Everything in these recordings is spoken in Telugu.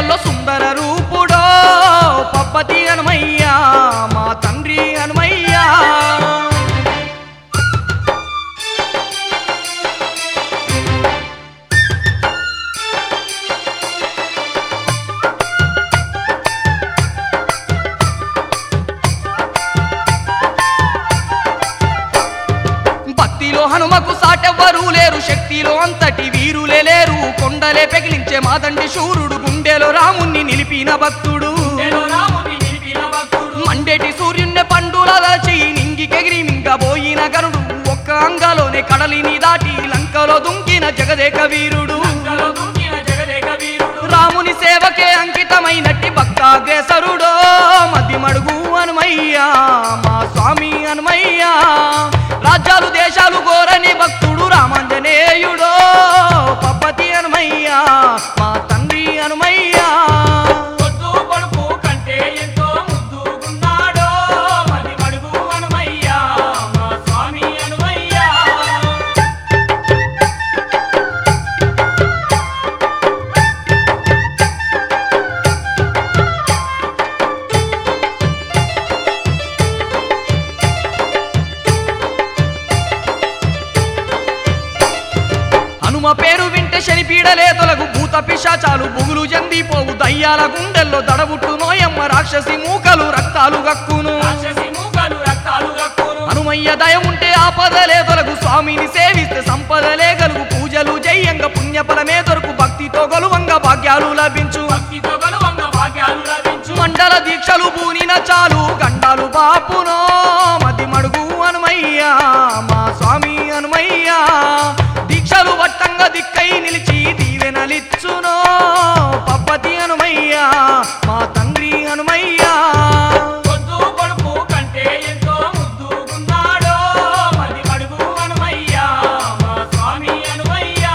సేవల్లో సుందర రూపుడో పప్పతి హనుమయ్యా మా తండ్రి హనుమయ్యా భక్తిలో హనుమకు సాటెవ్వరూ లేరు శక్తిలో అంతటి వీరులే లేరు కొండలే పెగిలించే మాదండి శూరుడు గుండెలో రాముణ్ణి నిలిపిన భక్తుడు మండేటి సూర్యుణ్ణి పండుల దలచి నింగికెగిరి మింగబోయిన గరుడు ఒక్క అంగలోనే కడలిని దాటి లంకలో దుంకిన జగదేక వీరుడు రాముని సేవకే అంకితమైనట్టి భక్తాగ్రేసరుడో మది మడుగు హనుమయ్యా మా స్వామి హనుమయ్యా రాజ్యాలు దేశాలు కోరని భక్తుడు రామాంజనేయుడో పప్పతి హనుమయ్యా మా తండ్రి హనుమయ్యా పొద్దు పొడుపు కంటే ఎంతో ముద్దుగున్నాడో మది మడుగు హనుమయ్యా మా స్వామి హనుమయ్యా హనుమ పేరు వింటే శనిపీడలే తొలగు భూత పిశాచాలు బుగులు జందిపోవు దయ్యాల గుండెల్లో దడబుట్టు నోయమ్మ రాక్షసి మూకలు రక్తాలు గక్కును రాక్షసి మూకలు రక్తాలు రక్కును హనుమయ్య దయ ఉంటే ఆపదలే తొలగు స్వామిని సేవిస్తే సంపదలే గలుగు పూజలు జయ్యంగ పుణ్యఫలమే దొరుకు భక్తితో గొలువంగ భాగ్యాలు లభించు భక్తితో గలువంగ భాగ్యాలు లభించు మండల దీక్షలు పూనిన చాలు గండాలు బాపునో మతి మడుగు హనుమయ్యా మా స్వామి హనుమయ్యా దీక్షలు వట్టంగా దిక్కై నిలిచి దీవెనలిచ్చునో పప్పతి హనుమయ్యా మా తండ్రి హనుమయ్యా పొద్దు పొడుపు కంటే ఎంతో ముద్దుగున్నాడో మది మడుగు హనుమయ్యా మా స్వామి హనుమయ్యా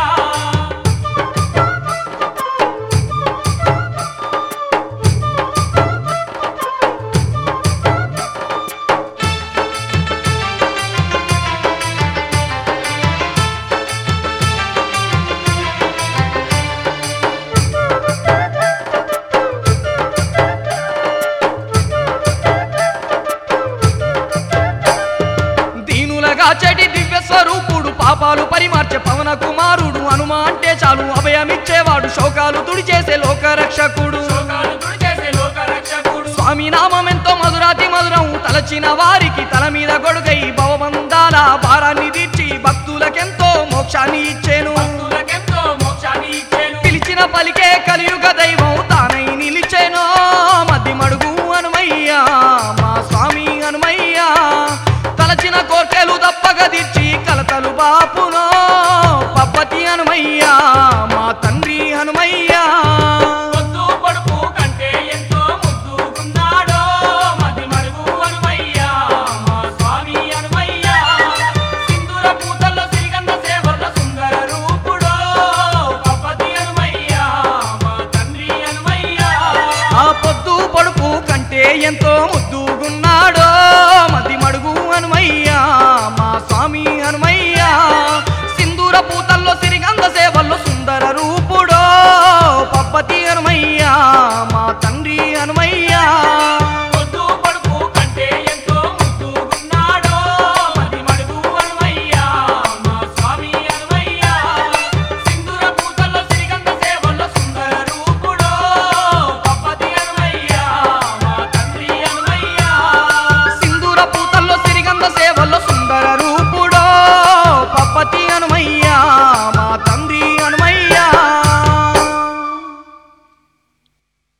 దీనులగా చెడి దివ్య స్వరూపుడు పాపాలు పరిమార్చే పవన కుమారుడు హనుమ అంటే చాలు అభయమిచ్చేవాడు శోకాలు తుడిచేసే లోకరక్షకుడు శోకాలు తుడిచేసే లోక రక్షకుడు స్వామి నామం ఎంతో మధురాతి మధురం తలచిన వారికి తల మీద గొడుగై భవబంధాల భారాన్ని తీర్చి భక్తులకెంతో మోక్షాన్ని ఇచ్చేను భక్తులకెంతో మోక్షాన్ని ఇచ్చేను పిలిచిన పలికే కలియుగ దైవం